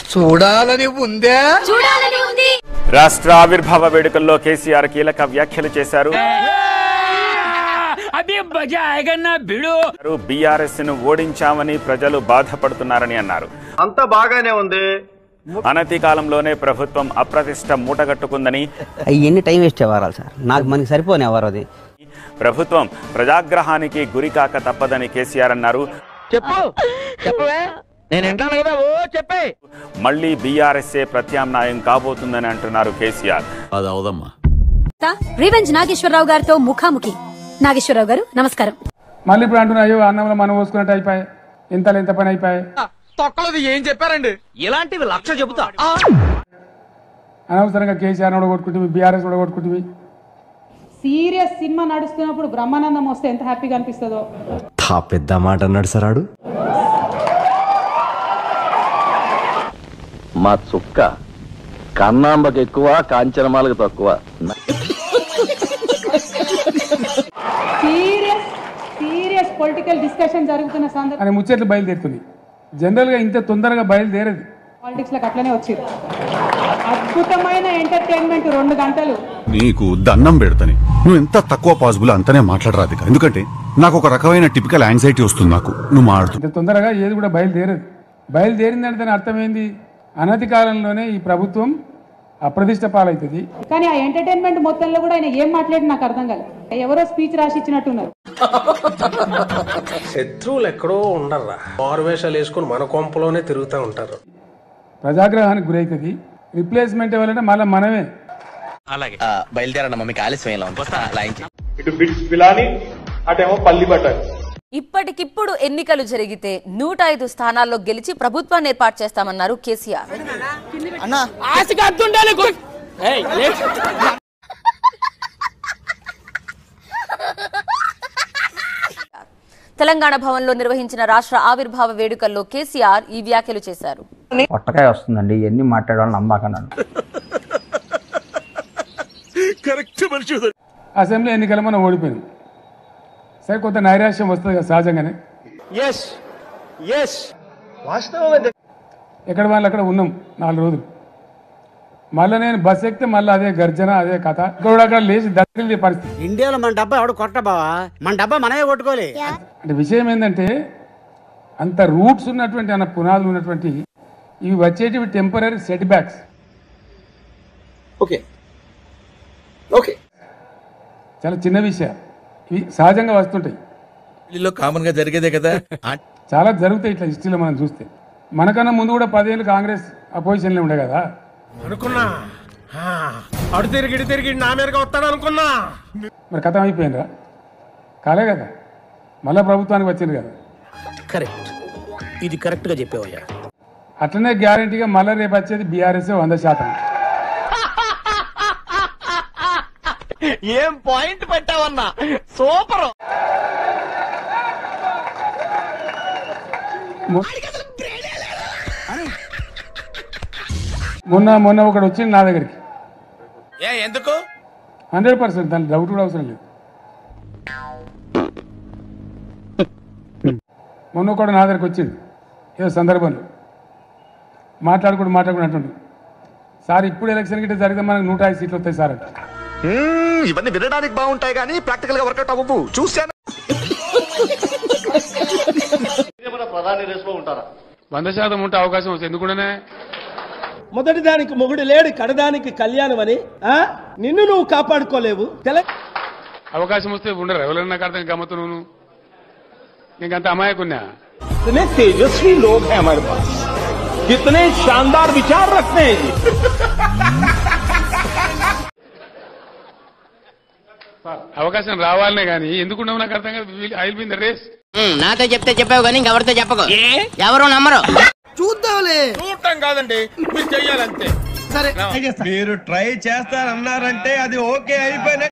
చూడాలని ఉందే చూడాలని ఉంది రాష్ట్ర ఆవిర్భావ వేడుకల్లో కేసీఆర్ కీలక వ్యాఖ్యలు చేశారు అభి మజా ఆయేగా నా భిడు బీఆర్ఎస్ ను ఓడించామని ప్రజలు బాధపడుతున్నారని అన్నారు అంత బాగానే ఉంది అనతి కాలంలోనే ప్రభుత్వం అప్రతిష్ట మూటగట్టుకుందని అవన్నీ టైం వేస్ట్ అవ్వాలి సార్ నాకు మనకి సరిపోని ఎవరు అది ప్రభుత్వం ప్రజాగ్రహానికి గురికాక తప్పదని కేసీఆర్ అన్నారు చెప్పు చెప్పవే నేను వింటాను కదా ఓ చెప్పే మళ్లీ బీఆర్ఎస్ఏ ప్రత్యామ్నాయం కాబోతుందని అంటున్నారు కేసీఆర్ అది అవదమ్మా రివెంజ్ నాగేశ్వరరావు గారితో ముఖాముఖి నాగేశ్వరరావు గారు నమస్కారం మళ్ళీ ఇప్పుడు అంటున్నా అయ్యో అన్నంలో మనం పోసుకున్నట్టు అయిపోయాయి ఇంతలో ఇంత పని అయిపోయాయి తొక్కలది ఏం చెప్పారండి ఇలాంటివి లక్ష చెబుతా అనవసరంగా కేసీఆర్ కొట్టుకుంటుంది బీఆర్ఎస్ కొట్టుకుంటుంది సీరియస్ సినిమా నడుస్తున్నప్పుడు బ్రహ్మానందం వస్తే ఎంత హ్యాపీగా అనిపిస్తుందో తా పెద్ద మాట అన్నాడు సరాడు మా చుక్క కన్నాంబకి ఎక్కువ కాంచనమాలకు తక్కువ సీరియస్ సీరియస్ పొలిటికల్ డిస్కషన్ జరుగుతున్న సందర్భం అని ముచ్చట్లు బయలుదేరుతుంది జనరల్గా ఇంత తొందరగా బయలుదేరదు పాలిటిక్స్ లకు అట్లనే వచ్చారు అద్భుతమైన ఎంటర్టైన్మెంట్ రెండు గంటలు నీకు దండం పెడతాని నువ్వు ఎంత తక్కువ పాసిబుల్ అంతనే మాట్లాడరాదు ఎందుకంటే నాకు ఒక రకమైన టిపికల్ యాంగ్జైటీ వస్తుంది నాకు నువ్వు మాడుతూ ఇంత తొందరగా ఏది కూడా బయలుదేరదు బయలుదేరిందంటే దాని అర్థం ఏంది అనతి కాలంలోనే ఈ ప్రభుత్వం అప్రతిష్ట పాలవుతుంది కానీ ఆ ఎంటర్టైన్మెంట్ మొత్తంలో కూడా ఆయన ఏం మాట్లాడి నాకు అర్థం కాలేదు ఎవరో స్పీచ్ రాసి ఇచ్చినట్టున్నారు శత్రువులు ఎక్కడో ఉండర్రా మారువేషాలు వేసుకుని మన కొంపలోనే తిరుగుతూ ఉంటారు ప్రజాగ్రహానికి గురవుతుంది రిప్లేస్మెంట్ ఇవ్వాలంటే మళ్ళీ మనమే బయలుదేరండి మమ్మీకి ఆలస్యం ఎలా ఉంది ఇటు బిట్స్ పిలాని అటేమో పల్లి బట్టాలి ఇప్పటికిప్పుడు ఎన్నికలు జరిగితే నూట ఐదు స్థానాల్లో గెలిచి ప్రభుత్వాన్ని ఏర్పాటు చేస్తామన్నారు కేసీఆర్ ఆశగా అద్దుండాలి గు- ఏయ్, లే. తెలంగాణ భవన్లో నిర్వహించిన రాష్ట్ర ఆవిర్భావ వేడుకల్లో కేసీఆర్ ఈ వ్యాఖ్యలు చేశారు పొట్టకాయ వస్తుందండి ఇవన్నీ మాట్లాడాలని నమ్మకన్నాను అసెంబ్లీ ఎన్నికలు మనం ఓడిపోయింది సరే కొంత నైరాశ్యం వస్తుంది కదా సహజంగానే ఎస్ ఎస్ ఎక్కడ వాళ్ళు అక్కడ ఉన్నాం నాలుగు రోజులు మళ్ళీ నేను బస్ ఎక్కితే మళ్ళీ అదే గర్జన అదే కథ ఇక్కడ అక్కడ లేచి దగ్గర పరిస్థితి ఇండియాలో మన డబ్బా ఎవడు కొట్ట బావా మన డబ్బా మనమే కొట్టుకోలే అంటే విషయం ఏంటంటే అంత రూట్స్ ఉన్నటువంటి అన్న పునాదులు ఉన్నటువంటి ఇవి వచ్చేటివి temporary setbacks okay okay చాలా చిన్న విషయాలు ఇవి సహజంగా వస్తుంటాయి ఇల్లు కామన్ గా జరిగేదే కదా చాలా జరుగుతాయి ఇట్లా హిస్టరీలో మనం చూస్తే మనకన్నా ముందు కూడా పదేళ్ళు కాంగ్రెస్ అపోజిషన్లో ఉండే కదా అనుకున్నా ఆ, అడు తిరిగి ఇటు తిరిగి నా మీదగా వస్తాడు అనుకున్నా మరి కథం అయిపోయిందా కాలే కదా మళ్ళీ ప్రభుత్వానికి వచ్చింది కదా కరెక్ట్ ఇది కరెక్ట్ గా చెప్పావయ్యా అట్లనే గ్యారంటీగా మళ్ళీ రేపు వచ్చేది బీఆర్ఎస్ వంద శాతం ఏం పాయింట్ పెట్టావన్నా సూపర్ మొన్న మొన్న ఒకడు వచ్చింది నా దగ్గరికి ఏ ఎందుకు హండ్రెడ్ పర్సెంట్ దాని డౌట్ కూడా అవసరం లేదు మొన్న ఒకడు నా దగ్గరికి వచ్చిండు ఏదో సందర్భంలో మాట్లాడుకుంటూ మాట్లాడుకుంటూ అంటుండు సార్ ఇప్పుడు ఎలక్షన్ గిట్ట జరిగితే మనకు నూట ఐదు సీట్లు వస్తాయి సార్ అంట ఇవన్నీ వినడానికి బాగుంటాయి కానీ ప్రాక్టికల్ గా వర్కౌట్ అవ్వవు చూశాను ప్రధాని రేస్ లో ఉంటారా వంద శాతం ఉంటే అవకాశం వస్తుంది ఎందుకుంటేనే మొదటి దానికి మొగుడు లేడు కడదానికి కళ్యాణం అని ఆ? నిన్ను నువ్వు కాపాడుకోలేవు తెలంగాణ అవకాశం వస్తే ఉండరు ఎవరైనా అర్థం గమ్మతు నువ్వు ఇంకంత అమాయకున్నా कितने तेजस्वी लोग हैं हमारे पास कितने शानदार विचार रखते हैं जी అవకాశం రావాలనే కానీ ఎందుకున్నావు నాకు అర్థం కాదు I will win the race నాతో చెప్తే చెప్పావు కానీ ఇంకెవరితో చెప్పకు ఎవరు నమ్మరు చూడటం కాదండి మీరు చెయ్యాలంతే మీరు ట్రై చేస్తారన్నారంటే అది ఓకే అయిపోయిన